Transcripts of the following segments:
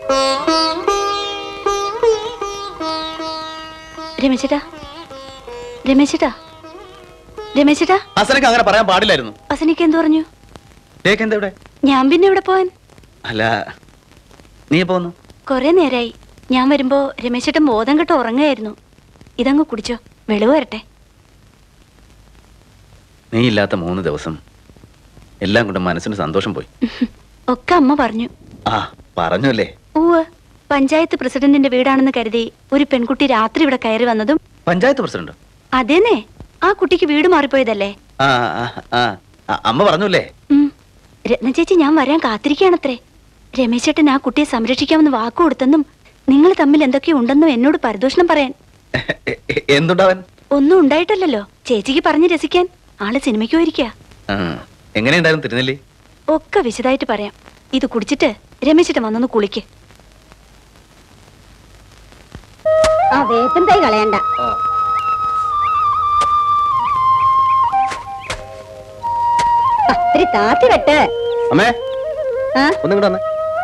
രമേശേട്ടാ രമേശേട്ടാ രമേശേട്ടാ അസനക്ക് അങ്ങനെ പറയാൻ പാടില്ലായിരുന്നു അസനിക്ക് എന്തു പറഞ്ഞു തേക്ക് എന്താ ഇവിടെ ഞാൻ പിന്നെ ഇവിടെ പോവാൻ അല്ല നീ എപ്പോ വന്നു കൊറേ നേരായി ഞാൻ വരുമ്പോ രമേശേട്ടൻ ബോധം കെട്ട് ഉറങ്ങായിരുന്നു ഇതങ്ങ് കുടിച്ചോ വെളിവ് വരട്ടെ നീ ഇല്ലാത്ത മൂന്ന് ദിവസം എല്ലാം കൊണ്ട് മനസ്സിന് സന്തോഷം പോയി ഒക്കെ അമ്മ പറഞ്ഞു ആ പറഞ്ഞല്ലേ ഊവ് പഞ്ചായത്ത് പ്രസിഡന്റിന്റെ വീടാണെന്ന് കരുതി ഒരു പെൺകുട്ടി രാത്രി ഇവിടെ കയറി വന്നതും പഞ്ചായത്ത് പ്രസിഡന്റ് അതേനെ ആ കുട്ടിക്ക് വീട് മാറിപ്പോയതല്ലേ ആ ആ, ആ ആ, അമ്മ പറഞ്ഞല്ലേ ഉം. രത്ന ചേച്ചി ഞാൻ വരാൻ കാത്തിരിക്കുകയാണത്രേ രമേശ് ചേട്ടൻ ആ കുട്ടിയെ സംരക്ഷിക്കാമെന്ന് വാക്കു കൊടുത്തെന്നും നിങ്ങൾ തമ്മിൽ എന്തൊക്കെയോ ഉണ്ടെന്നും എന്നോട് പരിദോഷണം പറയാൻ എ- എ- എന്തുണ്ടവൻ ഒന്നും ഉണ്ടായിട്ടല്ലല്ലോ ചേച്ചിക്ക് പറഞ്ഞ് രസിക്കാൻ ആള് സിനിമയ്ക്ക് പോയിരിക്കുക ആ, എങ്ങനെയുണ്ടായിരുന്നു തിരുനെല്ലി ഒക്കെ വിശദമായിട്ട് പറയാം ഇത് കുടിച്ചിട്ട് രമേശിട്ട് വന്നൊന്ന് കുളിക്ക് ആ വേപ്പൻ തൈ കളയണ്ട ആ, ഇത്തിരി താത്തി വെട്ട് അമ്മേ ആ ഒന്നും കൂടെ വന്നേ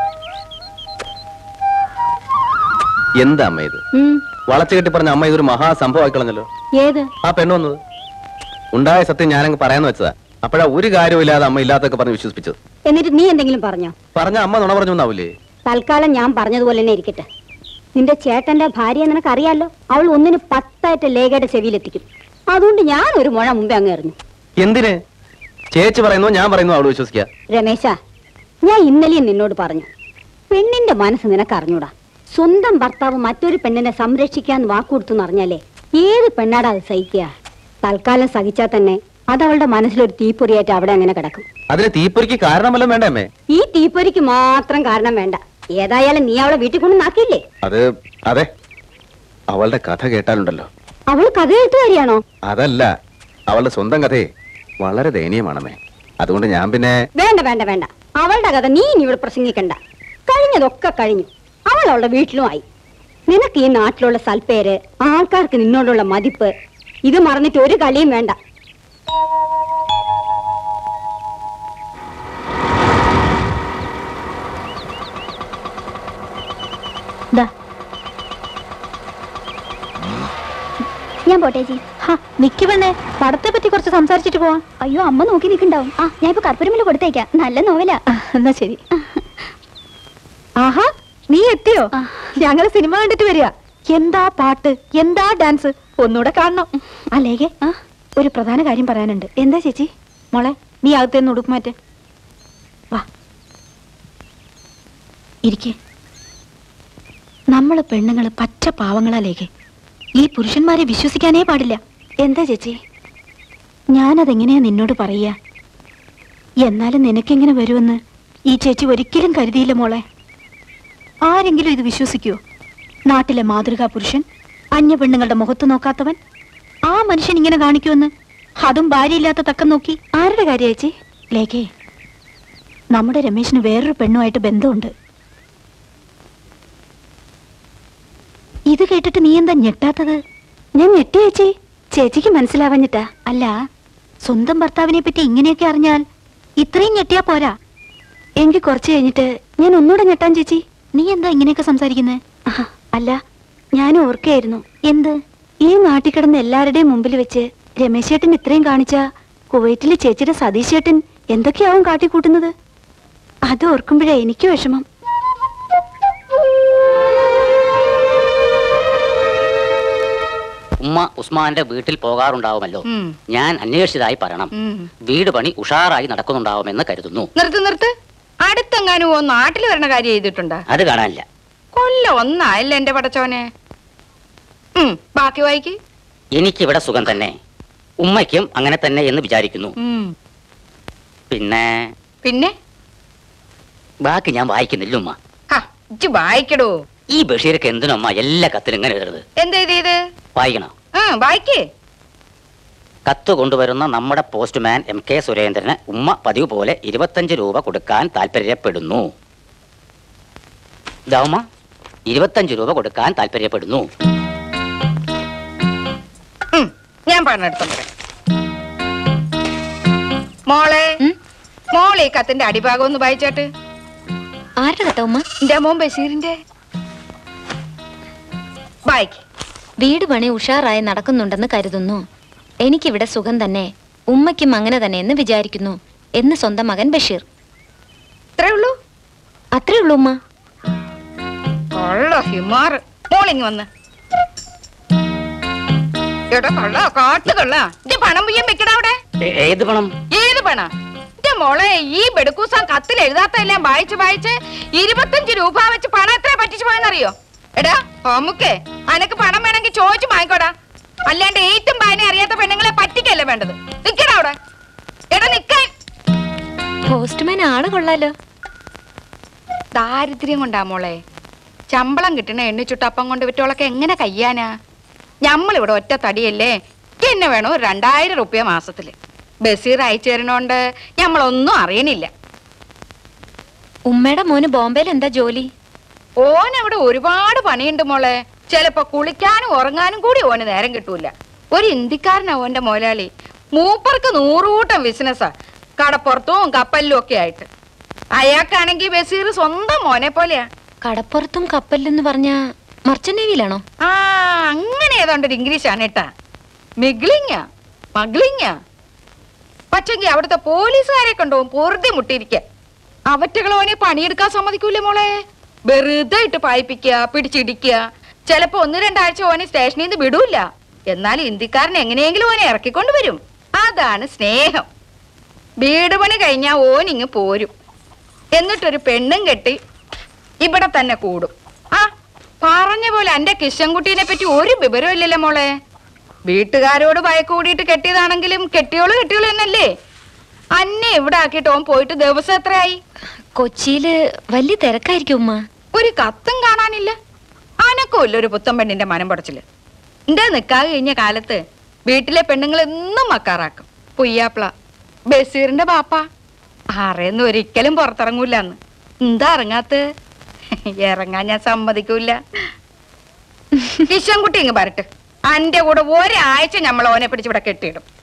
എന്താ അമ്മ ഇത് ഉം, വളച്ചു കെട്ടി പറഞ്ഞ അമ്മ ഇതൊരു മഹാസംഭവമായി കളഞ്ഞല്ലോ ഏത് ആ പെണ്ണ് വന്നത് ഉണ്ടായ സത്യം ഞാനങ്ങ് പറയാന്ന് വെച്ചതാ അപ്പോഴാ ഒരു കാര്യമില്ലാതെ അമ്മ ഇല്ലാത്തൊക്കെ പറഞ്ഞ് വിശ്വസിപ്പിച്ചത് എന്നിട്ട് നീ എന്തെങ്കിലും പറഞ്ഞോ പറഞ്ഞ അമ്മ നുണ പറഞ്ഞു എന്നാവൂലേ തൽക്കാലം ഞാൻ പറഞ്ഞതുപോലെ തന്നെ ഇരിക്കട്ടെ നിന്റെ ചേട്ടന്റെ ഭാര്യ നിനക്ക് അറിയാലോ അവൾ ഒന്നിന് പത്തായിട്ട് ലേഖയുടെ ചെവിയിലെത്തിക്കും അതുകൊണ്ട് ഞാൻ ഒരു മുഴ മുമ്പേ അങ്ങ് എറിഞ്ഞു എന്തിന് ചേച്ചി പറയുന്നു ഞാൻ പറയുന്നു അവള് വിശ്വസിക്കുക രമേശ ഞാൻ ഇന്നലെയും നിന്നോട് പറഞ്ഞു പെണ്ണിന്റെ മനസ്സ് നിനക്ക് അറിഞ്ഞൂടാ സ്വന്തം ഭർത്താവ് മറ്റൊരു പെണ്ണിനെ സംരക്ഷിക്കാൻ വാക്കുകൊടുത്തു അറിഞ്ഞാലേ ഏത് പെണ്ണാടാ അത് സഹിക്കുക തൽക്കാലം സഹിച്ചാൽ തന്നെ അത് അവളുടെ മനസ്സിലൊരു തീപ്പൊരിയായിട്ട് അവിടെ അങ്ങനെ കിടക്കും അതിന് തീപ്പൊരിക്ക് കാരണമല്ലോ വേണ്ടേ അമ്മേ ഈ തീപ്പൊരിക്ക് മാത്രം കാരണം വേണ്ട ഏതായാലും നീ അവളെ വീട്ടിൽ കൊണ്ട് നാക്കിയില്ലേ അത് അതെ അവളുടെ കഥ കേട്ടാലുണ്ടല്ലോ അവൾ കഥ എഴുത്തുകാരിയാണോ അതല്ല അവളുടെ സ്വന്തം കഥയെ വളരെ ദയനീയമാണമ്മേ അതുകൊണ്ട് ഞാൻ പിന്നെ വേണ്ട വേണ്ട വേണ്ട അവളുടെ കഥ നീ ഇനി ഇവിടെ പ്രസംഗിക്കണ്ട കഴിഞ്ഞതൊക്കെ കഴിഞ്ഞു അവൾ അവളുടെ വീട്ടിലും ആയി നിനക്ക് ഈ നാട്ടിലുള്ള സൽപ്പേര് ആൾക്കാർക്ക് നിന്നോടുള്ള മതിപ്പ് ഇത് മറന്നിട്ട് ഒരു കളിയും വേണ്ട ദാ ഞാൻ പോട്ടെ ചേച്ചി ഹാ നിക്ക് പെണ്ണേ പടത്തെ പറ്റി കുറച്ച് സംസാരിച്ചിട്ട് പോവാം അയ്യോ അമ്മ നോക്കി നിൽക്കണ്ടാവും ആ ഞാൻ ഇപ്പൊ കർപ്പൂരമില്ല കൊടുത്തേക്കാം നല്ല നോവലാ ആ, എന്നാ ശരി ആഹാ നീ എത്തിയോ ഞങ്ങള് സിനിമ കണ്ടിട്ട് വരിക എന്താ പാട്ട് എന്താ ഡാൻസ് ഒന്നുകൂടെ കാണണം അല്ലേകെ ഒരു പ്രധാന കാര്യം പറയാനുണ്ട് എന്താ ചേച്ചി മോളെ നീ അകത്തേന്ന് ഉടുപ്പ് മാറ്റ് വാ ഇരിക്കേ നമ്മള് പെണ്ണുങ്ങള് പച്ച പാവങ്ങളാലേക്കെ ഈ പുരുഷന്മാരെ വിശ്വസിക്കാനേ പാടില്ല എന്താ ചേച്ചി ഞാനതെങ്ങനെയാ നിന്നോട് പറയാ എന്നാലും നിനക്കെങ്ങനെ വരുമെന്ന് ഈ ചേച്ചി ഒരിക്കലും കരുതിയില്ല മോളെ ആരെങ്കിലും ഇത് വിശ്വസിക്കുവോ നാട്ടിലെ മാതൃകാ പുരുഷൻ അന്യ പെണ്ണുങ്ങളുടെ മുഖത്ത് നോക്കാത്തവൻ ആ മനുഷ്യൻ ഇങ്ങനെ കാണിക്കുമെന്ന് അതും ഭാര്യയില്ലാത്ത തക്കം നോക്കി ആരുടെ കാര്യം ചേച്ചി ലേഖേ നമ്മുടെ രമേശിന് വേറൊരു പെണ്ണുമായിട്ട് ബന്ധമുണ്ട് ഇത് കേട്ടിട്ട് നീ എന്താ ഞെട്ടാത്തത് ഞാൻ ഞെട്ടി ചേച്ചി ചേച്ചിക്ക് മനസ്സിലാവഞ്ഞിട്ടാ അല്ല സ്വന്തം ഭർത്താവിനെ പറ്റി ഇങ്ങനെയൊക്കെ അറിഞ്ഞാൽ ഇത്രയും ഞെട്ടിയാ പോരാ എങ്കിൽ കുറച്ച് കഴിഞ്ഞിട്ട് ഞാൻ ഒന്നുകൂടെ ഞെട്ടാൻ ചേച്ചി നീ എന്താ ഇങ്ങനെയൊക്കെ സംസാരിക്കുന്നത് അല്ല ഞാൻ ഓർക്കായിരുന്നു എന്ത് ഈ നാട്ടിൽ കിടന്ന എല്ലാവരുടെയും മുമ്പിൽ വെച്ച് രമേശ് ചേട്ടൻ ഇത്രയും കാണിച്ച കുവൈറ്റിലെ ചേച്ചിയുടെ സതീഷ് ചേട്ടൻ എന്തൊക്കെയാവും കാട്ടിക്കൂട്ടുന്നത് അത് ഓർക്കുമ്പോഴേ എനിക്ക് വിഷമം ഉമ്മ ഉസ്മാന്റെ വീട്ടിൽ പോകാറുണ്ടാവുമല്ലോ ഉം. ഞാൻ അന്വേഷിച്ചതായി പറയണം ഉം. വീട് പണി ഉഷാറായി നടക്കുന്നുണ്ടാവുമെന്ന് കരുതുന്നു നിർത്ത് നിർത്ത് അടുത്തെങ്ങാനും ഓ നാട്ടിൽ വരണ കാര്യം ചെയ്തിട്ടുണ്ടാ അത് കാണാനില്ല കൊല്ല ഒന്നായല്ലേ എന്റെ പടച്ചോനെ ഉം, ബാക്കി വായിക്ക് എനിക്കിവിടെ സുഖം തന്നെ ഉമ്മയ്ക്കും അങ്ങനെ തന്നെ എന്ന് വിചാരിക്കുന്നു ഉം. പിന്നെ പിന്നെ ബാക്കി ഞാൻ വായിക്കുന്നില്ല ഉമ്മ ഹാ, ഇജ്ജ് വായിക്കടോ ഈ ബഷീർക്ക് എന്തിനമ്മ എല്ലാ കത്തിലും ഇങ്ങനെ എഴുതരുത് എന്താ ഇത് ഇത് വായിക്കണോ ആ വായിക്കേ കത്ത് കൊണ്ടുവരുന്ന നമ്മുടെ പോസ്റ്റ്മാൻ എം കെ സുരേന്ദ്രന് ഉമ്മ പതിവ് പോലെ ഇരുപത്തഞ്ച് രൂപ കൊടുക്കാൻ താല്പര്യപ്പെടുന്നു ഇതാ ഉമ്മ ഇരുപത്തഞ്ച് രൂപ കൊടുക്കാൻ താല്പര്യപ്പെടുന്നു ഉം, ഞാൻ പറഞ്ഞെടുത്ത മോളെ മോളെ ഈ കത്തിന്റെ അടിഭാഗം ഒന്ന് വായിച്ചാട്ട് ആരുടെ കത്ത ഉമ്മ എന്റെ മോൻ ബഷീറിന്റെ ബായ്ക്ക് വീട് പണി ഉഷാറായി നടക്കുന്നുണ്ടെന്ന് കരുതുന്നു എനിക്കിവിടെ സുഖം തന്നെ ഉമ്മയ്ക്കും അങ്ങനെ തന്നെ എന്ന് വിചാരിക്കുന്നു എന്ന് സ്വന്തം മകൻ ബഷീർ ഇത്രേ ഉള്ളൂ അത്രേ ഉള്ളൂ ഉമ്മ കൊള്ള ഹിമാറ് മോളിങ് വന്ന് എടാ കൊള്ള കാട്ടു കൊള്ള ഇത് പണം പുയ്യം വെക്കടാ അവിടെ ഏ- ഏത് പണം ഏത് പണ എന്റെ മോളെ ഈ ബെടുക്കൂസാൻ കത്തിൽ എഴുതാത്തെല്ലാം വായിച്ച് വായിച്ച് ഇരുപത്തഞ്ച് രൂപ വെച്ച് പണം എത്ര പറ്റിച്ചു പോയെന്നറിയോ എടാ ഓമുക്കേ അനക്ക് പണം വേണമെങ്കിൽ ചോദിച്ചു വാങ്ങിക്കോടാ അല്ലാണ്ട് ഏറ്റവും പാനെ അറിയാത്ത പെണ്ണുങ്ങളെ പറ്റിക്കല്ലേ വേണ്ടത് നിക്കടാ അവിടെ എടാ നിക്കാൻ പോസ്റ്റ്മാൻ ആള് കൊള്ളാലോ ദാരിദ്ര്യം കൊണ്ടാ മോളെ ശമ്പളം കിട്ടണ എണ്ണിച്ചുട്ടപ്പം കൊണ്ട് വിറ്റോളൊക്കെ എങ്ങനെ കയ്യാനാ ഞമ്മളിവിടെ ഒറ്റ തടിയല്ലേ എന്നെ വേണോ ഒരു രണ്ടായിരം റുപ്യ മാസത്തില് ബഷീർ അയച്ചു തരണോണ്ട് ഞമ്മളൊന്നും അറിയണില്ല ഉമ്മയുടെ മോന് ബോംബെയിൽ എന്താ ജോലി ഓൻ അവിടെ ഒരുപാട് പണിയുണ്ട് മോളെ ചിലപ്പോ കുളിക്കാനും ഉറങ്ങാനും കൂടി ഓന് നേരം കിട്ടൂല ഒരു ഇന്ത്യക്കാരനാ ഓന്റെ മുതലാളി മൂപ്പർക്ക് നൂറുകൂട്ടം ബിസിനസ്സാ കടപ്പുറത്തും കപ്പലിലും ഒക്കെ ആയിട്ട് അയാൾക്കാണെങ്കിൽ ബഷീർ സ്വന്തം മോനെ പോലെയാ കടപ്പുറത്തും കപ്പലിലെന്ന് പറഞ്ഞ മർച്ചന്റ് നേവിയിലാണോ ആ അങ്ങനെ ഏതാണ്ടൊരു ഇംഗ്ലീഷാണ് കേട്ടാ മിഗ്ലിങ്ങ മഗ്ലിങ്ങ പക്ഷെങ്കി അവിടുത്തെ പോലീസുകാരെ കൊണ്ടുപോകും പൊറുതി മുട്ടിയിരിക്ക അവറ്റകൾ ഓനെ പണിയെടുക്കാൻ സമ്മതിക്കൂലേ മോളെ വെറുതെ ഇട്ട് പായിപ്പിക്കുക പിടിച്ചിടിക്കുക ചിലപ്പോ ഒന്ന് രണ്ടാഴ്ച ഓനെ സ്റ്റേഷനിൽ നിന്ന് വിടൂല എന്നാൽ ഇന്ത്യക്കാരൻ എങ്ങനെയെങ്കിലും ഓനെ ഇറക്കിക്കൊണ്ട് വരും അതാണ് സ്നേഹം വീട് പണി കഴിഞ്ഞാൽ ഓനിങ് പോരും എന്നിട്ടൊരു പെണ്ണും കെട്ടി ഇവിടെ തന്നെ കൂടും ആ പറഞ്ഞ പോലെ എന്റെ കിഷൻകുട്ടീനെ പറ്റി ഒരു വിവരവും ഇല്ലല്ലോ മോളെ വീട്ടുകാരോട് ഭയക്ക് കൂടിയിട്ട് കെട്ടിയതാണെങ്കിലും കെട്ടിയോള് കെട്ടിയോള് തന്നെയല്ലേ അന്നെ ഇവിടെ ആക്കിയിട്ട് ഓൻ പോയിട്ട് ദിവസം എത്രയായി കൊച്ചിയില് വലിയ തിരക്കായിരിക്കും ഉമ്മ ഒരു കത്തും കാണാനില്ല അനക്കുമില്ല ഒരു പുത്തൻ പെണ്ണിന്റെ മനം പടച്ചില് എന്റെ നിക്കാതെ കഴിഞ്ഞ കാലത്ത് വീട്ടിലെ പെണ്ണുങ്ങൾ എന്നും മക്കാറാക്കും പുയ്യാപ്ല ബഷീറിന്റെ ബാപ്പ ആറേന്ന് ഒരിക്കലും പുറത്തിറങ്ങൂല അന്ന് എന്താ ഇറങ്ങാത്ത ഇറങ്ങാൻ ഞാൻ സമ്മതിക്കൂല കിഷൻകുട്ടി ഇങ്ങ് വരട്ടെ അന്റെ കൂടെ ഒരാഴ്ച നമ്മൾ ഓനെ പിടിച്ച് ഇവിടെ കെട്ടിയിടും